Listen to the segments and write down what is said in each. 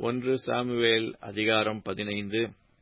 ஒன்று சாமுவேல் அதிகாரம் பதினைந்து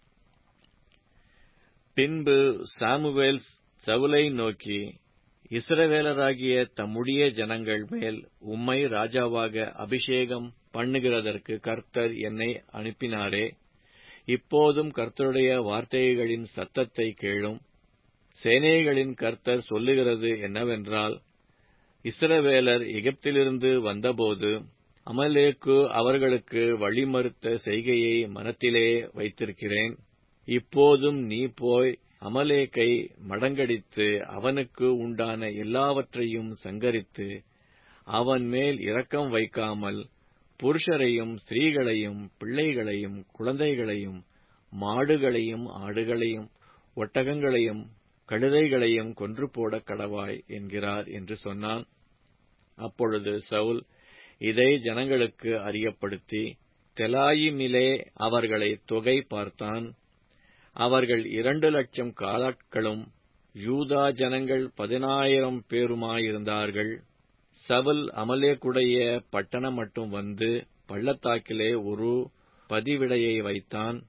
பின்பு சாமுவேல் சவுலை நோக்கி இஸ்ரவேலராகிய தம்முடைய ஜனங்கள் மேல் உம்மை ராஜாவாக அபிஷேகம் பண்ணுகிறதற்கு கர்த்தர் என்னை அனுப்பினாரே இப்போதும் கர்த்தருடைய வார்த்தைகளின் சத்தத்தை கேளும் சேனைகளின் கர்த்தர் சொல்லுகிறது என்னவென்றால் இஸ்ரவேலர் எகிப்திலிருந்து வந்தபோது அமலேக்கு அவர்களுக்கு வழிமறுத்த செய்கையை மனத்திலே வைத்திருக்கிறேன் இப்போதும் நீ போய் அமலேக்கை மடங்கடித்து அவனுக்கு உண்டான எல்லாவற்றையும் சங்கரித்து அவன் மேல் இரக்கம் வைக்காமல் புருஷரையும் ஸ்திரீகளையும் பிள்ளைகளையும் குழந்தைகளையும் மாடுகளையும் ஆடுகளையும் ஒட்டகங்களையும் கழுதைகளையும் கொன்று போட கடவாய் என்கிறார் என்று சொன்னான் அப்பொழுது சவுல் இதை ஜனங்களுக்கு அறியப்படுத்தி தெலாயிமிலே அவர்களை தொகை பார்த்தான் அவர்கள் இரண்டு லட்சம் காலாட்களும் யூதா ஜனங்கள் பதினாயிரம் பேருமாயிருந்தார்கள் சவுல் அமலேக்குடைய பட்டணம் மட்டும் வந்து பள்ளத்தாக்கிலே ஒரு பதிவிடையை வைத்தான்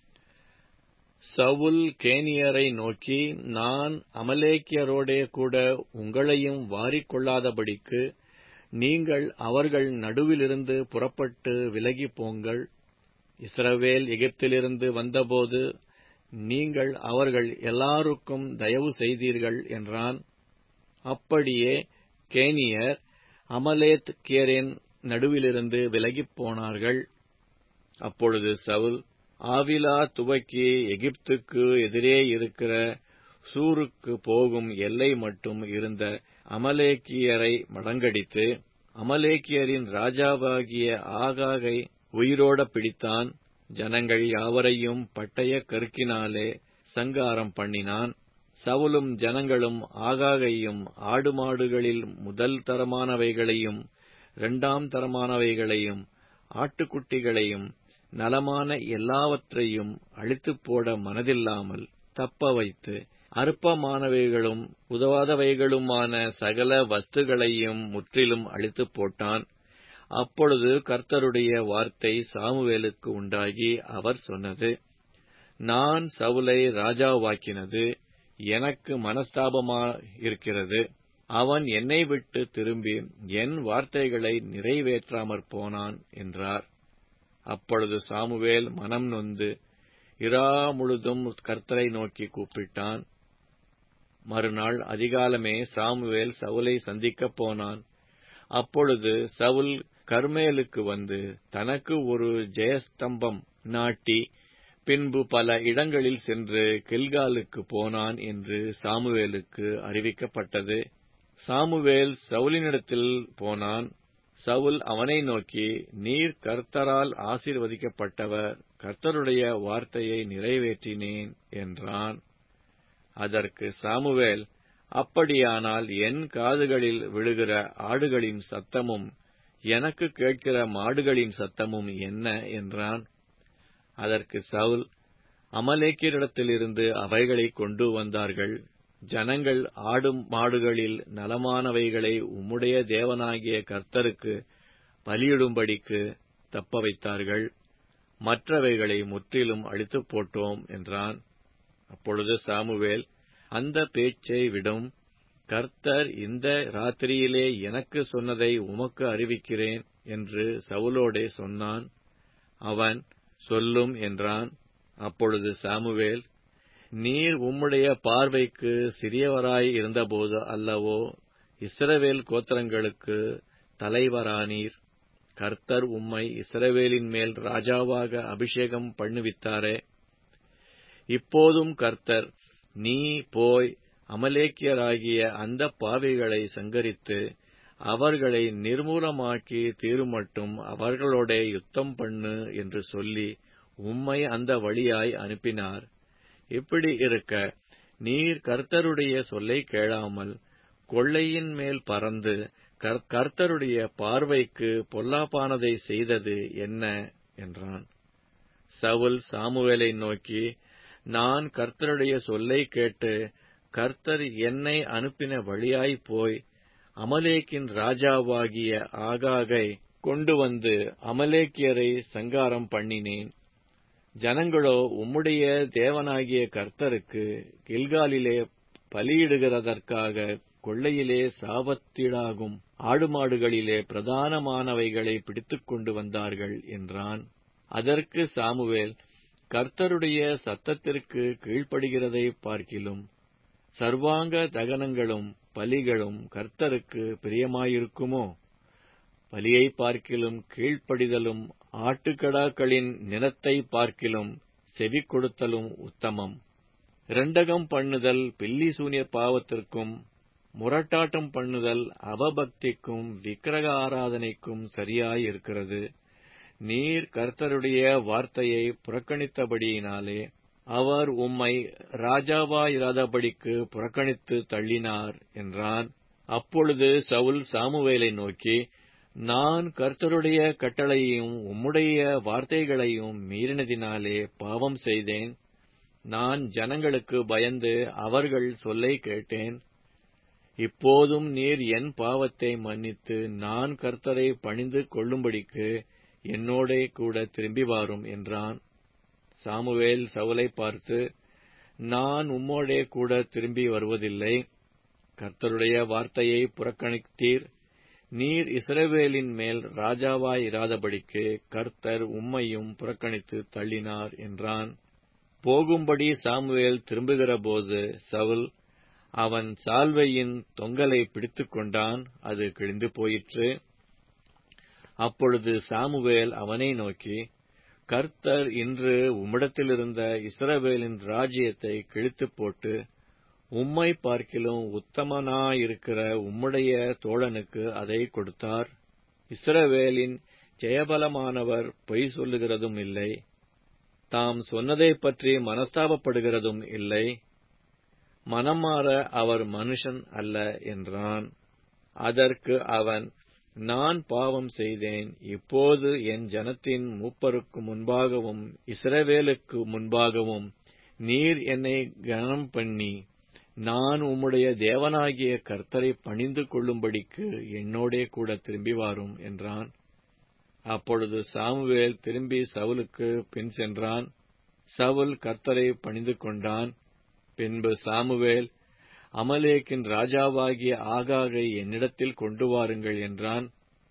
சவுல் கேனியரை நோக்கி நான் அமலேக்கியரோடே கூட உங்களையும் வாரிக்கொள்ளாதபடிக்கு நீங்கள் அவர்கள் நடுவிலிருந்து புறப்பட்டு விலகி போங்கள் இஸ்ரவேல் எகிப்திலிருந்து வந்தபோது நீங்கள் அவர்கள் எல்லாருக்கும் தயவு செய்தீர்கள் என்றான் அப்படியே கேனியர் அமலேத் கியரின் நடுவிலிருந்து விலகிப் போனார்கள் அப்பொழுது சவுல் ஆவிலா துவக்கி எகிப்துக்கு எதிரே இருக்கிற சூருக்கு போகும் எல்லை மட்டும் இருந்த அமலேக்கியரை மடங்கடித்து அமலேக்கியரின் ராஜாவாகிய ஆகாகை உயிரோட பிடித்தான் ஜனங்கள் யாவரையும் பட்டய கருக்கினாலே சங்காரம் பண்ணினான் சவுலும் ஜனங்களும் ஆகாகையும் ஆடு மாடுகளில் முதல் தரமானவைகளையும் இரண்டாம் தரமானவைகளையும் ஆட்டுக்குட்டிகளையும் நலமான எல்லாவற்றையும் அழித்துப் போட மனதில்லாமல் தப்ப வைத்து அற்பமானவைகளும் உதவாதவைகளுமான சகல வஸ்துகளையும் முற்றிலும் அழித்துப் போட்டான் அப்பொழுது கர்த்தருடைய வார்த்தை சாமுவேலுக்கு உண்டாகி அவர் சொன்னது நான் சவுலை ராஜாவாக்கினது எனக்கு மனஸ்தாபமாயிருக்கிறது அவன் என்னை விட்டு திரும்பி என் வார்த்தைகளை நிறைவேற்றாமற் போனான் என்றார் அப்பொழுது சாமுவேல் மனம் நொந்து இரா முழுதும் கர்த்தரை நோக்கி கூப்பிட்டான் மறுநாள் அதிகாலமே சாமுவேல் சவுலை சந்திக்கப் போனான் அப்பொழுது சவுல் கர்மேலுக்கு வந்து தனக்கு ஒரு ஜெயஸ்தம்பம் நாட்டி பின்பு பல இடங்களில் சென்று கில்காலுக்கு போனான் என்று சாமுவேலுக்கு அறிவிக்கப்பட்டது சாமுவேல் சவுலினிடத்தில் போனான் சவுல் அவனை நோக்கி நீர் கர்த்தரால் ஆசீர்வதிக்கப்பட்டவர் கர்த்தருடைய வார்த்தையை நிறைவேற்றினேன் என்றான் அதற்கு சாமுவேல் அப்படியானால் என் காதுகளில் விழுகிற ஆடுகளின் சத்தமும் எனக்கு கேட்கிற மாடுகளின் சத்தமும் என்ன என்றான் அதற்கு சவுல் அமலேக்கியரிடத்திலிருந்து அவைகளை கொண்டு வந்தார்கள் ஜனங்கள் ஆடு மாடுகளில் நலமானவைகளை உம்முடைய தேவனாகிய கர்த்தருக்கு பலியிடும்படிக்கு தப்ப வைத்தார்கள் மற்றவைகளை முற்றிலும் அழித்துப் போட்டோம் என்றான் அப்பொழுது சாமுவேல் அந்த பேச்சை விடும் கர்த்தர் இந்த ராத்திரியிலே எனக்கு சொன்னதை உமக்கு அறிவிக்கிறேன் என்று சவுலோடே சொன்னான் அவன் சொல்லும் என்றான் அப்பொழுது சாமுவேல் நீர் உம்முடைய பார்வைக்கு சிறியவராய் இருந்தபோது அல்லவோ இஸ்ரவேல் கோத்திரங்களுக்கு தலைவரானீர் கர்த்தர் உம்மை இஸ்ரவேலின் மேல் ராஜாவாக அபிஷேகம் பண்ணுவித்தாரே இப்போதும் கர்த்தர் நீ போய் அமலேக்கியராகிய அந்த பாவிகளை சங்கரித்து அவர்களை நிர்மூலமாக்கி தீருமட்டும் அவர்களோடே யுத்தம் பண்ணு என்று சொல்லி உம்மை அந்த வழியாய் அனுப்பினார் இப்படி இருக்க நீர் கர்த்தருடைய சொல்லை கேளாமல் கொள்ளையின் மேல் பறந்து கர்த்தருடைய பார்வைக்கு பொல்லாப்பானதை செய்தது என்ன என்றான் சவுல் சாமுவேலை நோக்கி நான் கர்த்தருடைய சொல்லை கேட்டு கர்த்தர் என்னை அனுப்பின வழியாய் போய் அமலேக்கின் ராஜாவாகிய ஆகாகை கொண்டு வந்து அமலேக்கியரை சங்காரம் பண்ணினேன் ஜனங்களோ உம்முடைய தேவனாகிய கர்த்தருக்கு கில்காலிலே பலியிடுகிறதற்காக கொள்ளையிலே சாபத்தீடாகும் ஆடுமாடுகளிலே பிரதானமானவைகளை பிடித்துக் கொண்டு வந்தார்கள் என்றான் அதற்கு சாமுவேல் கர்த்தருடைய சத்தத்திற்கு கீழ்ப்படுகிறதை பார்க்கிலும் சர்வாங்க தகனங்களும் பலிகளும் கர்த்தருக்கு பிரியமாயிருக்குமோ பலியை பார்க்கிலும் கீழ்ப்படிதலும் ஆட்டுக்கடாக்களின் நிலத்தை பார்க்கிலும் செவி கொடுத்தலும் உத்தமம் இரண்டகம் பண்ணுதல் பில்லி சூனிய பாவத்திற்கும் முரட்டாட்டம் பண்ணுதல் அவபக்திக்கும் விக்கிரக ஆராதனைக்கும் சரியாயிருக்கிறது நீர் கர்த்தருடைய வார்த்தையை புறக்கணித்தபடியினாலே அவர் உம்மை ராஜாவாயிராதபடிக்கு புறக்கணித்து தள்ளினார் என்றான் அப்பொழுது சவுல் சாமுவேலை நோக்கி நான் கர்த்தருடைய கட்டளையையும் உம்முடைய வார்த்தைகளையும் மீறினதினாலே பாவம் செய்தேன் நான் ஜனங்களுக்கு பயந்து அவர்கள் சொல்லை கேட்டேன் இப்போதும் நீர் என் பாவத்தை மன்னித்து நான் கர்த்தரை பணிந்து கொள்ளும்படிக்கு என்னோடே கூட திரும்பி வாரும் என்றான் சாமுவேல் சவுலை பார்த்து நான் உம்மோடே கூட திரும்பி வருவதில்லை கர்த்தருடைய வார்த்தையை புறக்கணித்தீர் நீர் இஸ்ரவேலின் மேல் ராஜாவாய் இராதபடிக்கு கர்த்தர் உம்மையும் புறக்கணித்து தள்ளினார் என்றான் போகும்படி சாமுவேல் திரும்புகிறபோது சவுல் அவன் சால்வையின் தொங்கலை பிடித்துக் கொண்டான் அது கிழிந்து போயிற்று அப்பொழுது சாமுவேல் அவனை நோக்கி கர்த்தர் இன்று உம்மிடத்திலிருந்த இஸ்ரவேலின் ராஜ்யத்தை கிழித்துப் போட்டு உம்மை பார்க்கிலும் உத்தமனாயிருக்கிற உம்முடைய தோழனுக்கு அதை கொடுத்தார் இஸ்ரவேலின் ஜெயபலமானவர் பொய் சொல்லுகிறதும் இல்லை தாம் சொன்னதைப் பற்றி மனஸ்தாபப்படுகிறதும் இல்லை மனம் மாற அவர் மனுஷன் அல்ல என்றான் அதற்கு அவன் நான் பாவம் செய்தேன் இப்போது என் ஜனத்தின் மூப்பருக்கு முன்பாகவும் இஸ்ரவேலுக்கு முன்பாகவும் நீர் என்னை கனம் பண்ணி நான் உம்முடைய தேவனாகிய கர்த்தரை பணிந்து கொள்ளும்படிக்கு என்னோடே கூட திரும்பி வாரும் என்றான் அப்பொழுது சாமுவேல் திரும்பி சவுலுக்கு பின் சென்றான் சவுல் கர்த்தரை பணிந்து கொண்டான் பின்பு சாமுவேல் அமலேக்கின் ராஜாவாகிய ஆகாகை என்னிடத்தில் கொண்டு வாருங்கள் என்றான்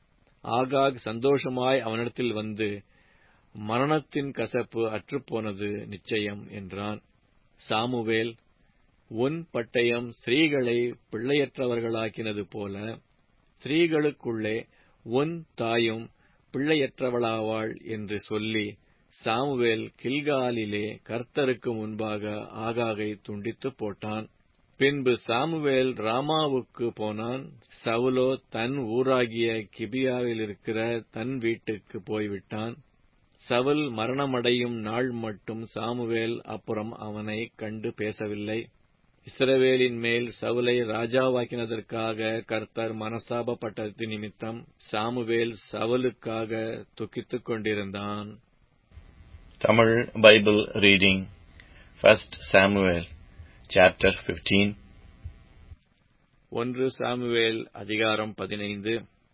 ஆகாக் சந்தோஷமாய் அவனிடத்தில் வந்து மரணத்தின் கசப்பு அற்றுப்போனது நிச்சயம் என்றான் சாமுவேல் உன் பட்டயம் ஸ்திரீகளை பிள்ளையற்றவர்களாக்கினது போல ஸ்திரீகளுக்குள்ளே உன் தாயும் பிள்ளையற்றவளாவாள் என்று சொல்லி சாமுவேல் கில்காலிலே கர்த்தருக்கு முன்பாக ஆகாகை துண்டித்து போட்டான் பின்பு சாமுவேல் ராமாவுக்கு போனான் சவுலோ தன் ஊராகிய கிபியாவில் இருக்கிற தன் வீட்டுக்கு போய்விட்டான் சவுல் மரணமடையும் நாள் மட்டும் சாமுவேல் அப்புறம் அவனை கண்டு பேசவில்லை இஸ்ரவேலின் மேல் சவுலை ராஜாவாக்கினதற்காக கர்த்தர் மனஸ்தாபப்பட்டது நிமித்தம் சாமுவேல் சவுலுக்காக துக்கித்துக் கொண்டிருந்தான் Tamil Bible reading first Samuel chapter 15 ஒன்று சாமுவேல் அதிகாரம் பதினைந்து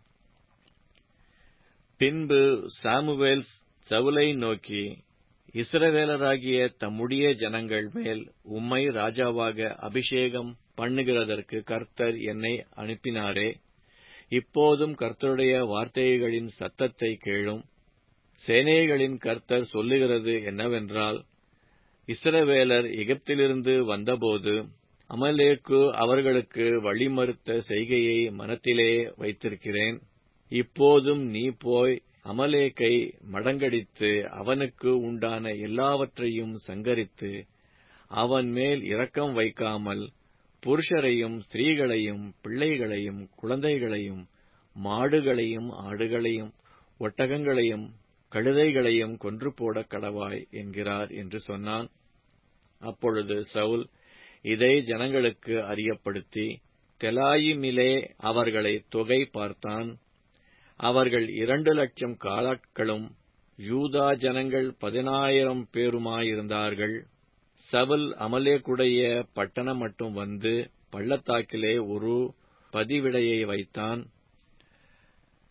பின்பு சாமுவேல் சவுலை நோக்கி இஸ்ரவேலராகிய தம்முடைய ஜனங்கள் மேல் உம்மை ராஜாவாக அபிஷேகம் பண்ணுகிறதற்கு கர்த்தர் என்னை அனுப்பினாரே இப்போதும் கர்த்தருடைய வார்த்தைகளின் சத்தத்தை கேளும் சேனைகளின் கர்த்தர் சொல்லுகிறது என்னவென்றால் இஸ்ரவேலர் எகிப்திலிருந்து வந்தபோது அமலேக்கு அவர்களுக்கு வழிமறுத்த செய்கையை மனத்திலே வைத்திருக்கிறேன் இப்போதும் நீ போய் அமலேக்கை மடங்கடித்து அவனுக்கு உண்டான எல்லாவற்றையும் சங்கரித்து அவன் மேல் இரக்கம் வைக்காமல் புருஷரையும் ஸ்திரீகளையும் பிள்ளைகளையும் குழந்தைகளையும் மாடுகளையும் ஆடுகளையும் ஒட்டகங்களையும் கழுதைகளையும் கொன்று போட கடவாய் என்கிறார் என்று சொன்னான் அப்பொழுது சவுல் இதை ஜனங்களுக்கு அறியப்படுத்தி தெலாயிமிலே அவர்களை தொகை பார்த்தான் அவர்கள் இரண்டு லட்சம் காலாட்களும் யூதா ஜனங்கள் பதினாயிரம் பேருமாயிருந்தார்கள் சவுல் அமலேக்குடைய பட்டணம் மட்டும் வந்து பள்ளத்தாக்கிலே ஒரு பதிவிடையை வைத்தான்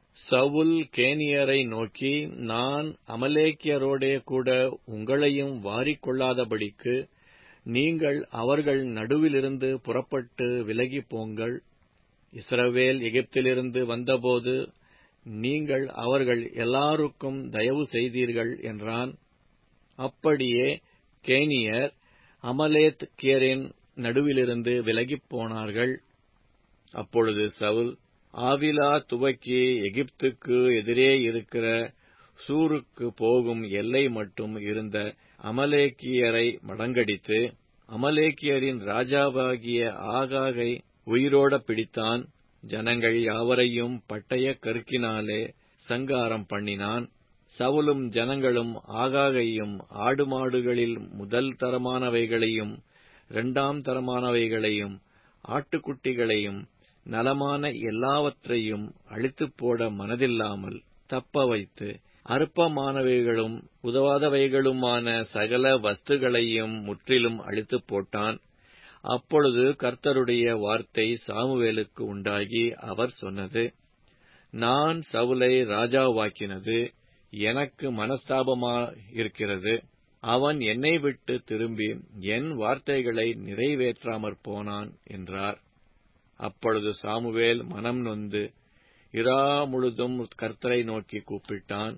சவுல் கேனியரை நோக்கி நான் அமலேக்கியரோடே கூட உங்களையும் வாரிக்கொள்ளாதபடிக்கு நீங்கள் அவர்கள் நடுவிலிருந்து புறப்பட்டு விலகிப் போங்கள் இஸ்ரவேல் எகிப்திலிருந்து வந்தபோது நீங்கள் அவர்கள் எல்லாருக்கும் தயவு செய்தீர்கள் என்றான் அப்படியே கேனியர் அமலேத்கியரின் நடுவிலிருந்து விலகிப் போனார்கள் அப்பொழுது சவுல் ஆவிலா துவக்கி எகிப்துக்கு எதிரே இருக்கிற சூருக்கு போகும் எல்லை மட்டும் இருந்த அமலேக்கியரை மடங்கடித்து அமலேக்கியரின் ராஜாவாகிய ஆகாகை உயிரோட பிடித்தான் ஜனங்கள் யாவரையும் பட்டய கருக்கினாலே சங்காரம் பண்ணினான் சவுலும் ஜனங்களும் ஆகாகையும் ஆடு மாடுகளில் முதல் தரமானவைகளையும் இரண்டாம் தரமானவைகளையும் ஆட்டுக்குட்டிகளையும் நலமான எல்லாவற்றையும் அழித்துப் போட மனதில்லாமல் தப்ப வைத்து அற்பமானவைகளும் உதவாதவைகளுமான சகல வஸ்துகளையும் முற்றிலும் அழித்துப் போட்டான் அப்பொழுது கர்த்தருடைய வார்த்தை சாமுவேலுக்கு உண்டாகி அவர் சொன்னது நான் சவுலை ராஜாவாக்கினது எனக்கு மனஸ்தாபமாயிருக்கிறது அவன் என்னை விட்டு திரும்பி என் வார்த்தைகளை நிறைவேற்றாமற் போனான் என்றார் அப்பொழுது சாமுவேல் மனம் நொந்து இரா முழுதும் கர்த்தரை நோக்கி கூப்பிட்டான்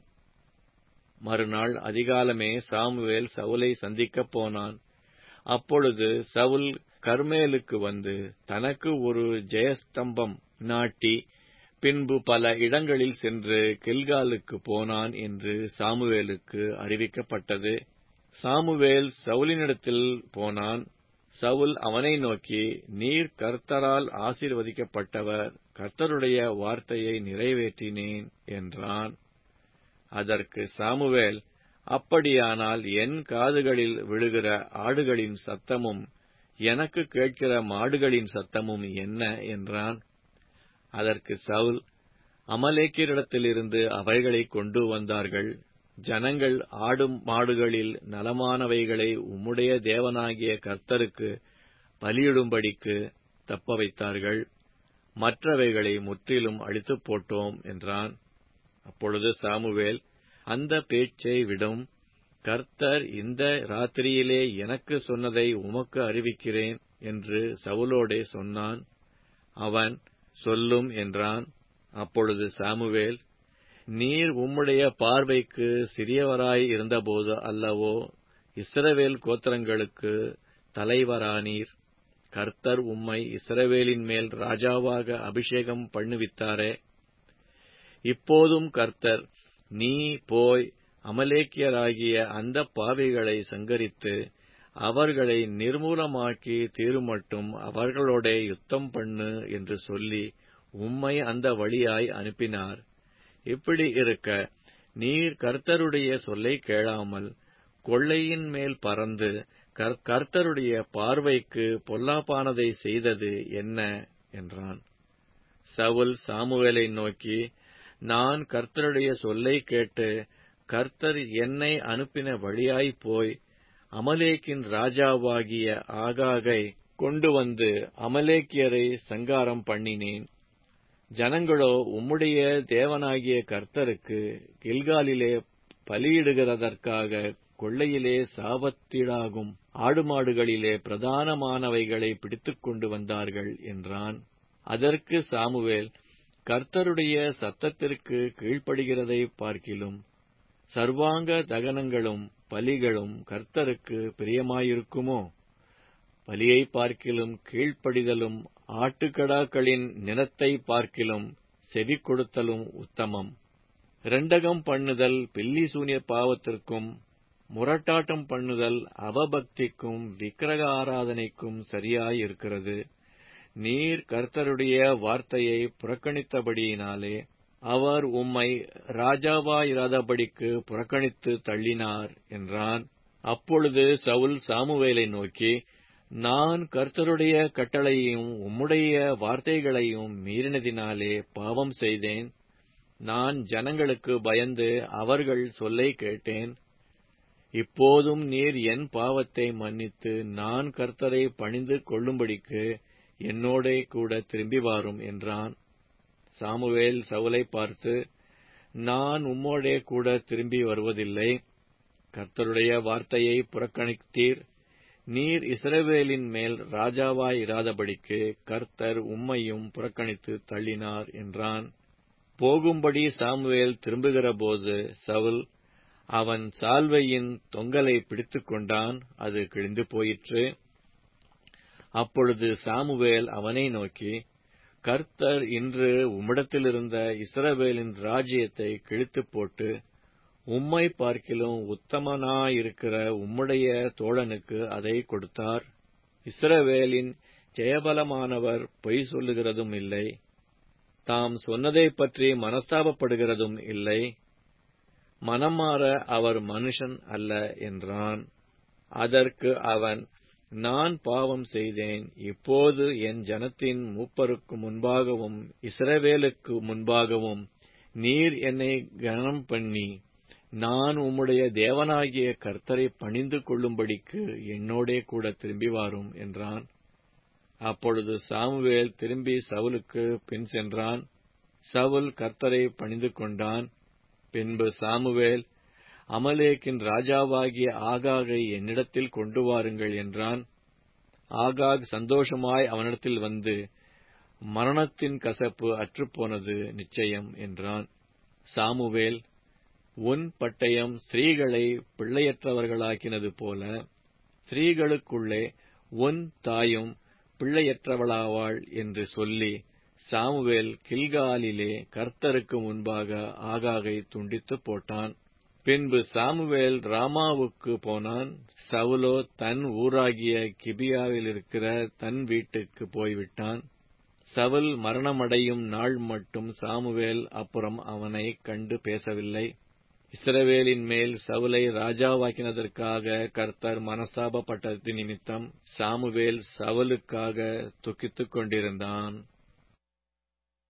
மறுநாள் அதிகாலமே சாமுவேல் சவுலை சந்திக்கப் போனான் அப்பொழுது சவுல் கர்மேலுக்கு வந்து தனக்கு ஒரு ஜெயஸ்தம்பம் நாட்டி பின்பு பல இடங்களில் சென்று கில்காலுக்கு போனான் என்று சாமுவேலுக்கு அறிவிக்கப்பட்டது சாமுவேல் சவுலினிடத்தில் போனான் சவுல் அவனை நோக்கி நீர் கர்த்தரால் ஆசீர்வதிக்கப்பட்டவர் கர்த்தருடைய வார்த்தையை நிறைவேற்றினேன் என்றான் அதற்கு சாமுவேல் அப்படியானால் என் காதுகளில் விழுகிற ஆடுகளின் சத்தமும் எனக்கு கேட்கிற மாடுகளின் சத்தமும் என்ன என்றான் அதற்கு சவுல் அமலேக்கியரிடத்திலிருந்து அவைகளை கொண்டு வந்தார்கள் ஜனங்கள் ஆடும் மாடுகளில் நலமானவைகளை உம்முடைய தேவனாகிய கர்த்தருக்கு பலியிடும்படிக்கு தப்ப வைத்தார்கள் மற்றவைகளை முற்றிலும் அழித்துப் போட்டோம் என்றான் அப்பொழுது சாமுவேல் அந்த பேச்சை விடும் கர்த்தர் இந்த ராத்திரியிலே எனக்கு சொன்னதை உமக்கு அறிவிக்கிறேன் என்று சவுலோடே சொன்னான் அவன் சொல்லும் என்றான் அப்பொழுது சாமுவேல் நீர் உம்முடைய பார்வைக்கு சிறியவராய் இருந்தபோது அல்லவோ இஸ்ரவேல் கோத்திரங்களுக்கு தலைவரானீர் கர்த்தர் உம்மை இஸ்ரவேலின் மேல் ராஜாவாக அபிஷேகம் பண்ணுவித்தாரே இப்போதும் கர்த்தர் நீ போய் அமலேக்கியராகிய அந்த பாவிகளை சங்கரித்து அவர்களை நிர்மூலமாக்கி தீருமட்டும் அவர்களோடே யுத்தம் பண்ணு என்று சொல்லி உம்மை அந்த வழியாய் அனுப்பினார் இப்படி இருக்க நீர் கர்த்தருடைய சொல்லை கேளாமல் கொள்ளையின் மேல் பறந்து கர்த்தருடைய பார்வைக்கு பொல்லாப்பானதை செய்தது என்ன என்றான் சவுல் சாமுவேலை நோக்கி நான் கர்த்தருடைய சொல்லை கேட்டு கர்த்தர் என்னை அனுப்பின வழியாய் போய் அமலேக்கின் ராஜாவாகிய ஆகாகை கொண்டு வந்து அமலேக்கியரை சங்காரம் பண்ணினேன் ஜனங்களோ உம்முடைய தேவனாகிய கர்த்தருக்கு கில்காலிலே பலியிடுகிறதற்காக கொள்ளையிலே சாபத்தீடாகும் ஆடுமாடுகளிலே பிரதானமானவைகளை பிடித்துக் கொண்டு வந்தார்கள் என்றான் அதற்கு சாமுவேல் கர்த்தருடைய சத்தத்திற்கு கீழ்ப்படுகிறதை பார்க்கிலும் சர்வாங்க தகனங்களும் பலிகளும் கர்த்தருக்கு பிரியமாயிருக்குமோ பலியை பார்க்கிலும் கீழ்ப்படிதலும் ஆட்டுக்கடாக்களின் நிலத்தை பார்க்கிலும் செவி கொடுத்தலும் உத்தமம் இரண்டகம் பண்ணுதல் பில்லி சூனிய பாவத்திற்கும் முரட்டாட்டம் பண்ணுதல் அவபக்திக்கும் விக்கிரக ஆராதனைக்கும் சரியாயிருக்கிறது நீர் கர்த்தருடைய வார்த்தையை புறக்கணித்தபடியினாலே அவர் உம்மை ராஜாவாயிராதபடிக்கு புறக்கணித்து தள்ளினார் என்றான் அப்பொழுது சவுல் சாமுவேலை நோக்கி நான் கர்த்தருடைய கட்டளையையும் உம்முடைய வார்த்தைகளையும் மீறினதினாலே பாவம் செய்தேன் நான் ஜனங்களுக்கு பயந்து அவர்கள் சொல்லை கேட்டேன் இப்போதும் நீர் என் பாவத்தை மன்னித்து நான் கர்த்தரை பணிந்து கொள்ளும்படிக்கு என்னோடே கூட திரும்பி வாரும் என்றான் சாமுவேல் சவுலை பார்த்து நான் உம்மோடே கூட திரும்பி வருவதில்லை கர்த்தருடைய வார்த்தையை புறக்கணித்தீர் நீர் இஸ்ரவேலின் மேல் ராஜாவாய் இராதபடிக்கு கர்த்தர் உம்மையும் புறக்கணித்து தள்ளினார் என்றான் போகும்படி சாமுவேல் திரும்புகிறபோது சவுல் அவன் சால்வையின் தொங்கலை பிடித்துக் கொண்டான் அது கிழிந்து போயிற்று அப்பொழுது சாமுவேல் அவனை நோக்கி கர்த்தர் இன்று உம்மிடத்திலிருந்த இஸ்ரவேலின் ராஜ்யத்தை கிழித்துப் போட்டு உம்மை பார்க்கிலும் உத்தமனாயிருக்கிற உம்முடைய தோழனுக்கு அதை கொடுத்தார் இஸ்ரவேலின் ஜெயபலமானவர் பொய் சொல்லுகிறதும் இல்லை தாம் சொன்னதை பற்றி மனஸ்தாபப்படுகிறதும் இல்லை மனமாற அவர் மனுஷன் அல்ல என்றான் அதற்கு அவன் நான் பாவம் செய்தேன் இப்போது என் ஜனத்தின் மூப்பருக்கு முன்பாகவும் இஸ்ரவேலுக்கு முன்பாகவும் நீர் என்னை கனம் பண்ணி நான் உம்முடைய தேவனாகிய கர்த்தரை பணிந்து கொள்ளும்படிக்கு என்னோடே கூட திரும்பி வாரும் என்றான் அப்பொழுது சாமுவேல் திரும்பி சவுலுக்கு பின் சென்றான் சவுல் கர்த்தரை பணிந்து கொண்டான் பின்பு சாமுவேல் அமலேக்கின் ராஜாவாகிய ஆகாகை என்னிடத்தில் கொண்டு வாருங்கள் என்றான் ஆகாக் சந்தோஷமாய் அவனிடத்தில் வந்து மரணத்தின் கசப்பு அற்றுப்போனது நிச்சயம் என்றான் சாமுவேல் உன் பட்டயம் ஸ்திரீகளை பிள்ளையற்றவர்களாக்கினது போல ஸ்திரீகளுக்குள்ளே உன் தாயும் பிள்ளையற்றவளாவாள் என்று சொல்லி சாமுவேல் கில்காலிலே கர்த்தருக்கு முன்பாக ஆகாகை துண்டித்து போட்டான் பின்பு சாமுவேல் ராமாவுக்கு போனான் சவுலோ தன் ஊராகிய கிபியாவில் இருக்கிற தன் வீட்டுக்கு போய்விட்டான் சவுல் மரணமடையும் நாள் மட்டும் சாமுவேல் அப்புறம் அவனை கண்டு பேசவில்லை இஸ்ரவேலின் மேல் சவுலை ராஜாவாக்கினதற்காக கர்த்தர் மனஸ்தாபப்பட்டது நிமித்தம் சாமுவேல் சவுலுக்காக துக்கித்துக் கொண்டிருந்தான்